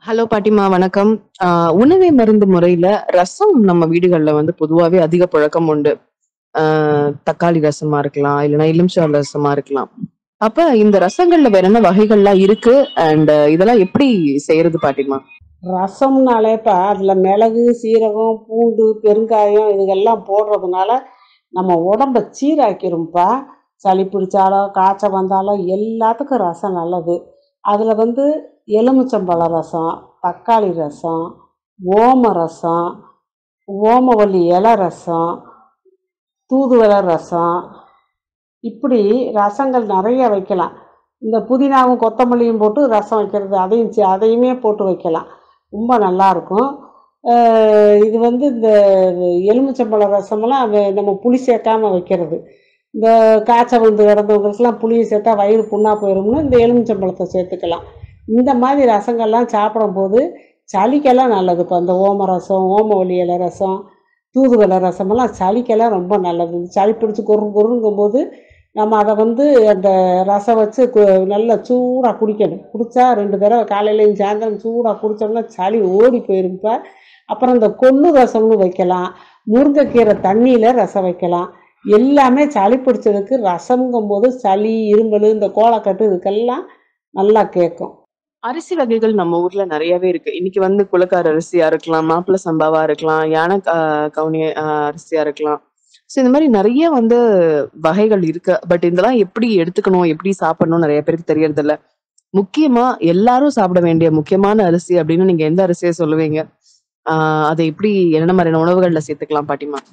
Hello பாட்டிமா வணக்கம். ஆ உணவே மருந்து முறையில ரசம் நம்ம வீடுகள்ல வந்து பொதுவாவே அதிக புழக்கம் உண்டு. ஆ தக்காளி ரசமா இருக்கலாம், இல்லன்னா எலுமிச்சை ரசமா இருக்கலாம். அப்ப இந்த ரசங்கள்ல வேற என்ன வகைகள்லாம் இருக்கு? அண்ட் இதெல்லாம் எப்படி செய்றது பாட்டிமா? ரசம்னாலேப்பா அதில் மிளகு சீரகம் பூண்டு பெருங்காயம் இதுகெல்லாம் போடுறதுனால நம்ம உடம்ப சீராக்கிரும்ப்பா சளி பிடிச்சாலோ காய்ச்சல் வந்தாலோ எல்லாத்துக்கும் ரசம் நல்லது அதில் வந்து எலுமிச்சம்பழ ரசம் தக்காளி ரசம் ஓம ரசம் ஓமவல்லி இலை ரசம் தூதுவளை ரசம் இப்படி ரசங்கள் நிறைய வைக்கலாம் இந்த புதினாவும் கொத்தமல்லியும் போட்டு ரசம் வைக்கிறது அதையும் சே- அதையுமே போட்டு வைக்கலாம் ரொம்ப நல்லாயிருக்கும் இது வந்து இந்த எலுமிச்சம்பழ ரசமெல்லாம் அது நம்ம புளி சேர்க்காம வைக்கிறது இந்த காய்ச்சல் வந்து கிடந்தவங்களுக்குலாம் புளியை சேர்த்தா வயிறு புண்ணாக போயிடும்னு இந்த எலுமிச்சம்பழத்தை சேர்த்துக்கலாம் இந்த மாதிரி ரசங்கள்லாம் சாப்பிடும்போது சளிக்கெல்லாம் நல்லது இப்போ அந்த ஓம ரசம் ஓமவல்லி இலை ரசம் தூதுவளை ரசமெல்லாம் சளிக்கெல்லாம் ரொம்ப நல்லது இந்த சளி பிடிச்சி கொரு கொருங்கும்போது நம்ம அதை வந்து அந்த ரசம் வச்சு கு நல்லா சூடாக குடிக்கணும் குடித்தா ரெண்டு தடவை காலையிலையும் சாயந்தரம் சூடாக குடித்தோம்னா சளி ஓடி போயிருப்ப அப்புறம் இந்த கொள்ளு ரசம்னு வைக்கலாம் முருங்கைக்கீரை தண்ணியில் ரசம் வைக்கலாம் எல்லாமே சளி பிடிச்சதுக்கு ரசம்ங்கும்போது சளி இருமல் இந்த கோலக்கட்டு இதுக்கெல்லாம் நல்லா கேட்கும் அரிசி வகைகள் நம்ம ஊர்ல நிறையவே இருக்கு. இன்னைக்கு வந்து குலக்கார அரிசியா இருக்கலாம், மாப்பிள சம்பாவா இருக்கலாம், யானை க கவுனி அ அரிசியா இருக்கலாம். ஸோ இந்த மாதிரி நிறைய வந்து வகைகள் இருக்கு. பட் இதெல்லாம் எப்படி எடுத்துக்கணும், எப்படி சாப்பிடணும் நிறைய பேருக்கு தெரியறதில்ல. முக்கியமா எல்லாரும் சாப்பிட வேண்டிய முக்கியமான அரிசி அப்படின்னு நீங்க எந்த அரிசிய சொல்லுவீங்க? ஆ அதை எப்படி என்னென்ன மாதிரியான உணவுகள்ல சேர்த்துக்கலாம் பாட்டிமா?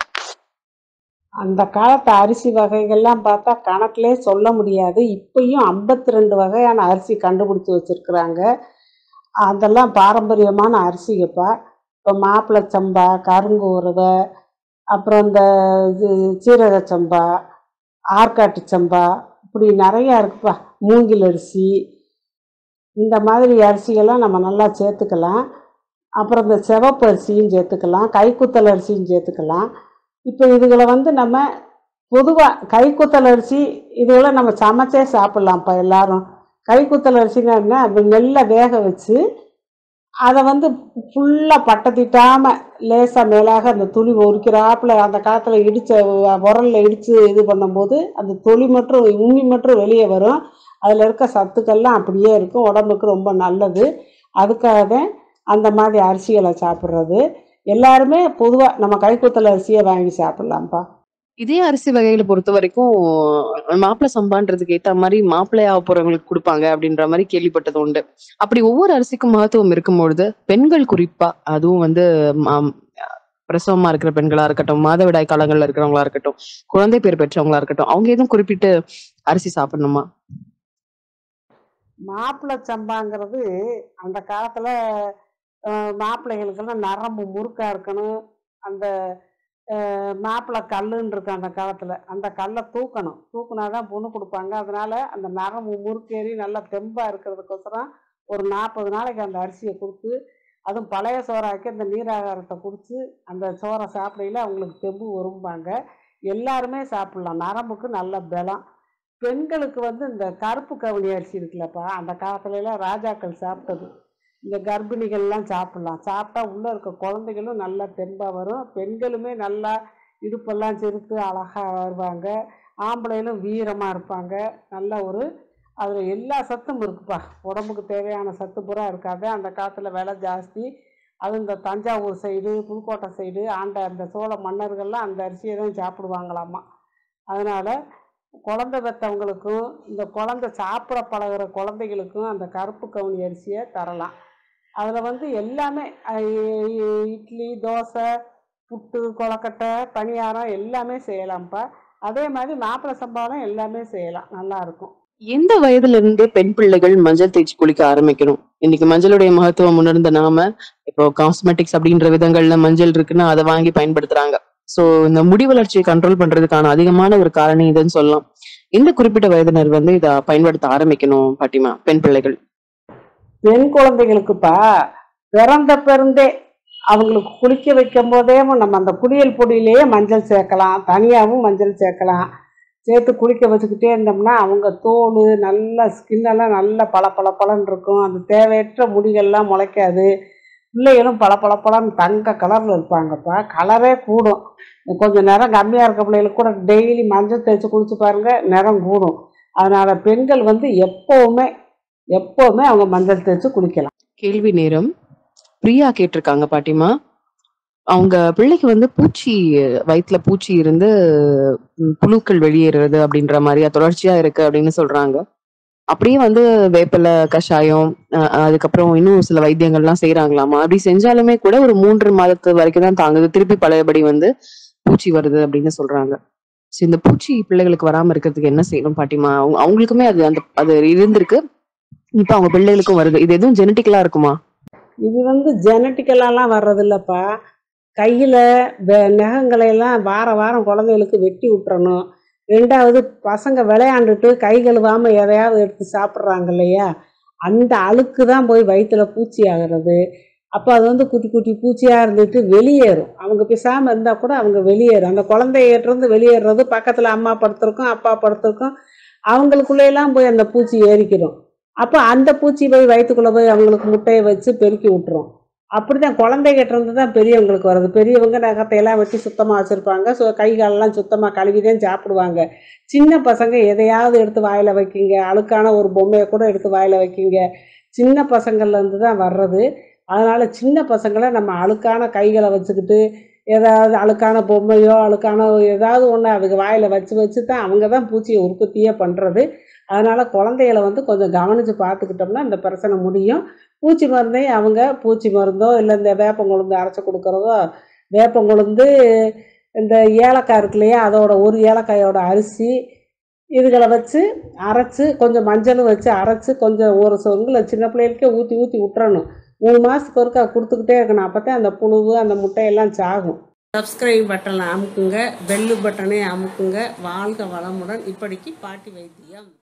அந்த காலத்து அரிசி வகைகள்லாம் பார்த்தா கணக்கிலே சொல்ல முடியாது இப்பயும் ஐம்பத்தி ரெண்டு வகையான அரிசி கண்டுபிடிச்சி வச்சுருக்குறாங்க அதெல்லாம் பாரம்பரியமான அரிசிங்கப்பா இப்போ மாப்பிள்ளை சம்பா கருங்கூரவை அப்புறம் இந்த இது சீரக சம்பா ஆற்காட்டு சம்பா இப்படி நிறையா இருக்குப்பா மூங்கில் அரிசி இந்த மாதிரி அரிசிகள்லாம் நம்ம நல்லா சேர்த்துக்கலாம் அப்புறம் இந்த சிவப்பு அரிசியும் சேர்த்துக்கலாம் கைக்குத்தல் அரிசியும் சேர்த்துக்கலாம் இப்போ இதுகளை வந்து நம்ம பொதுவாக கைக்குத்தல் அரிசி இதுகளை நம்ம சமைச்சே சாப்பிட்லாம்ப்பா எல்லாரும் கைக்குத்தல் அரிசினா என்ன அது நெல்லை வேக வச்சு அதை வந்து ஃபுல்லாக பட்டை திட்டாமல் லேசாக மேலாக அந்த துளி உரிக்கிறாப்புல அந்த காலத்தில் இடித்த உரலில் இடித்து இது பண்ணும்போது அந்த தொளி மட்டும் உம்மி மட்டும் வெளியே வரும் அதில் இருக்க சத்துக்கள்லாம் அப்படியே இருக்கும் உடம்புக்கு ரொம்ப நல்லது அதுக்காக தான் அந்த மாதிரி அரிசிகளை சாப்பிட்றது எல்லாருமே பொதுவாக நம்ம கைக்குத்தல் அரிசியை வாங்கி சாப்பிட்லாம்ப்பா இதே அரிசி வகைகளை பொறுத்த வரைக்கும் மாப்பிள சம்பான்றதுக்கு ஏத்த மாதிரி மாப்பிள்ளையாக போறவங்களுக்கு கொடுப்பாங்க அப்படின்ற மாதிரி கேள்விப்பட்டது உண்டு. அப்படி ஒவ்வொரு அரிசிக்கும் மகத்துவம் இருக்கும்பொழுது பெண்கள் குறிப்பா அதுவும் வந்து மாம் பிரசவமா இருக்கிற பெண்களா இருக்கட்டும், மாதவிடாய் காலங்கள்ல இருக்கிறவங்களா இருக்கட்டும், குழந்தை பேர் பெற்றவங்களா இருக்கட்டும், அவங்க எதுவும் குறிப்பிட்டு அரிசி சாப்பிடணுமா? மாப்பிள்ளை சம்பாங்கிறது அந்த காலத்தில் மாப்பிள்ளைகளுக்கெல்லாம் நரம்பு முறுக்காக இருக்கணும் அந்த அஹ், மாப்பிள்ளை கல்லுன்னு இருக்கு அந்த காலத்தில் அந்த கல்லை தூக்கணும் தூக்குனா தான் பொண்ணு கொடுப்பாங்க அதனால அந்த நரம்பு முறுக்கேறி நல்லா தெம்பாக இருக்கிறதுக்கோசரம் ஒரு நாற்பது நாளைக்கு அந்த அரிசியை கொடுத்து அதுவும் பழைய சோறாக்கி அந்த நீராகாரத்தை குடித்து அந்த சோறை சாப்பிடையில அவங்களுக்கு தெம்பு வரும்பாங்க எல்லாருமே சாப்பிட்லாம் நரம்புக்கு நல்ல பலம் பெண்களுக்கு வந்து இந்த கருப்பு கவுனி அரிசி இருக்குல்லப்பா அந்த காலத்துல எல்லாம் ராஜாக்கள் சாப்பிட்டது இந்த கர்ப்பிணிகள்லாம் சாப்பிட்லாம் சாப்பிட்டா உள்ளே இருக்க குழந்தைகளும் நல்லா தெம்பாக வரும் பெண்களுமே நல்லா இடுப்பெல்லாம் சிறுத்து அழகாக வருவாங்க ஆம்பளைகளும் வீரமாக இருப்பாங்க நல்ல ஒரு அதில் எல்லா சத்தும் இருக்குப்பா உடம்புக்கு தேவையான சத்து பூரா இருக்காது அந்த காலத்தில் விலை ஜாஸ்தி அது இந்த தஞ்சாவூர் சைடு புதுக்கோட்டை சைடு ஆண்ட அந்த சோழ மன்னர்கள்லாம் அந்த அரிசியை தான் சாப்பிடுவாங்களாமா அதனால் குழந்தை பெற்றவங்களுக்கும் இந்த குழந்தை சாப்பிட பழகுற குழந்தைகளுக்கும் அந்த கருப்பு கவுனி அரிசியை தரலாம் அதில் வந்து எல்லாமே அஹ் இ- இட்லி தோசை புட்டு கொழக்கட்டை பணியாரம் எல்லாமே செய்யலாம்ப்பா அதே மாதிரி மாப்பிள்ளை சம்பாவும் எல்லாமே செய்யலாம் நல்லா இருக்கும் எந்த வயதுல இருந்தே பெண் பிள்ளைகள் மஞ்சள் தேய்ச்சி குளிக்க ஆரம்பிக்கணும்? இன்னைக்கு மஞ்சளுடைய மகத்துவம் உணர்ந்த நாம இப்போ காஸ்மெட்டிக்ஸ் அப்படின்ற விதங்கள்ல மஞ்சள் இருக்குன்னா அதை வாங்கி பயன்படுத்துறாங்க. சோ இந்த முடி வளர்ச்சியை கண்ட்ரோல் பண்றதுக்கான அதிகமான ஒரு காரணி இதுன்னு சொல்லலாம். இந்த குறிப்பிட்ட வயதினர் வந்து இத பயன்படுத்த ஆரம்பிக்கணும் பாட்டிமா, பெண் பிள்ளைகள். பெண் குழந்தைகளுக்குப்பா பிறந்த பிறந்தே அவங்களுக்கு குளிக்க வைக்கும் போதே நம்ம அந்த குளியல் பொடியிலேயே மஞ்சள் சேர்க்கலாம் தனியாகவும் மஞ்சள் சேர்க்கலாம் சேர்த்து குளிக்க வச்சுக்கிட்டே இருந்தோம்னா அவங்க தோல் நல்லா ஸ்கின்னெல்லாம் நல்லா பள பள பளன்னு இருக்கும் அந்த தேவையற்ற முடிகள்லாம் முளைக்காது பிள்ளைகளும் பள பள பளன்னு தங்க கலரில் இருப்பாங்கப்பா கலரே கூடும் கொஞ்சம் நிறம் கம்மியாக இருக்க பிள்ளைகளுக்கு கூட டெய்லி மஞ்சள் தேய்ச்சி குளிச்சு பாருங்க நிறம் கூடும் அதனால் பெண்கள் வந்து எப்போவுமே எப்போவுமே அவங்க மஞ்சள் தேய்ச்சி குளிக்கலாம் கேள்வி நேரம் பிரியா கேட்டிருக்காங்க பாட்டிமா அவங்க பிள்ளைக்கு வந்து பூச்சி வயிற்றுல பூச்சி இருந்து ம், புழுக்கள் வெளியேறுறது அப்படின்ற மாதிரி அது தொடர்ச்சியா இருக்கு அப்படின்னு சொல்றாங்க அப்படியே வந்து வேப்பிலை கஷாயம் அஹ், அதுக்கப்புறம் இன்னும் சில வைத்தியங்கள்லாம் செய்யறாங்களாமா அப்படி செஞ்சாலுமே கூட ஒரு மூன்று மாதத்து வரைக்கும் தான் தாங்குது திருப்பி பழையபடி வந்து பூச்சி வருது அப்படின்னு சொல்றாங்க சரி இந்த பூச்சி பிள்ளைகளுக்கு வராம இருக்கிறதுக்கு என்ன செய்யணும் பாட்டிமா அவங்க அவங்களுக்குமே அது அந்த அது இருந்திருக்கு இப்ப அவங்க பிள்ளைகளுக்கும் வருது இது எதுவும் ஜெனட்டிக்கலா இருக்குமா இது வந்து ஜெனட்டிக்கலாலாம் வர்றதில்லப்பா கையில் நகங்களை எல்லாம் வார வாரம் குழந்தைகளுக்கு வெட்டி விட்டுறணும் ரெண்டாவது பசங்க விளையாண்டுட்டு கை கழுவாமல் எதையாவது எடுத்து சாப்பிட்றாங்க இல்லையா அந்த அழுக்கு தான் போய் வயிற்றுல பூச்சி ஆகிறது அப்போ அது வந்து குட்டி குட்டி பூச்சியாக இருந்துட்டு வெளியேறும் அவங்க பேசாமல் இருந்தால் கூட அவங்க வெளியேறும் அந்த குழந்தையிட்டிருந்து வெளியேறது பக்கத்தில் அம்மா படுத்திருக்கும் அப்பா படுத்திருக்கும் அவங்களுக்குள்ளேயெல்லாம் போய் அந்த பூச்சி ஏறிக்கிறோம் அப்போ அந்த பூச்சி போய் வயிற்றுக்குள்ளே போய் அவங்களுக்கு முட்டையை வச்சு பெருக்கி விட்டுரும் அப்படி தான் குழந்தைகிட்ட இருந்து தான் பெரியவங்களுக்கு வருது பெரியவங்க நகத்தையெல்லாம் வெட்டி சுத்தமாக வச்சுருப்பாங்க ஸோ கை காலெல்லாம் சுத்தமாக கழுவி தான் சாப்பிடுவாங்க சின்ன பசங்க எதையாவது எடுத்து வாயில் வைக்கிங்க அழுக்கான ஒரு பொம்மையை கூட எடுத்து வாயில் வைக்கிங்க சின்ன பசங்கள்லேருந்து தான் வர்றது அதனால் சின்ன பசங்களை நம்ம அழுக்கான கைகளை வச்சுக்கிட்டு ஏதாவது அழுக்கான பொம்மையோ அழுக்கான ஏதாவது ஒன்று அதுக்கு வாயில் வச்சு வச்சு தான் அவங்க தான் பூச்சியை உற்பத்தியே பண்ணுறது அதனால் குழந்தைகளை வந்து கொஞ்சம் கவனித்து பார்த்துக்கிட்டோம்னா இந்த பிரச்சனை முடியும் பூச்சி மருந்தையும் அவங்க பூச்சி மருந்தோ இல்லை இந்த வேப்பங்குழுந்து அரைச்சி கொடுக்குறதோ வேப்பங்குழுந்து இந்த ஏலக்காய் இருக்கு இல்லையா அதோட ஒரு ஏலக்காயோட அரிசி இதுகளை வச்சு அரைச்சி கொஞ்சம் மஞ்சளும் வச்சு அரைச்சி கொஞ்சம் ஒரு சொங்கில் சின்ன பிள்ளைகளுக்கே ஊற்றி ஊற்றி விட்டுறணும் மூணு மாதத்துக்கு ஒருக்கா கொடுத்துக்கிட்டே இருக்கணும் அப்போ தான் அந்த புழுவு அந்த முட்டையெல்லாம் சாகும் சப்ஸ்கிரைப் பட்டனை அமுக்குங்க பெல்லு பட்டனை அமுக்குங்க வாழ்க வளமுடன் இப்படிக்கு பாட்டி வைத்தியம்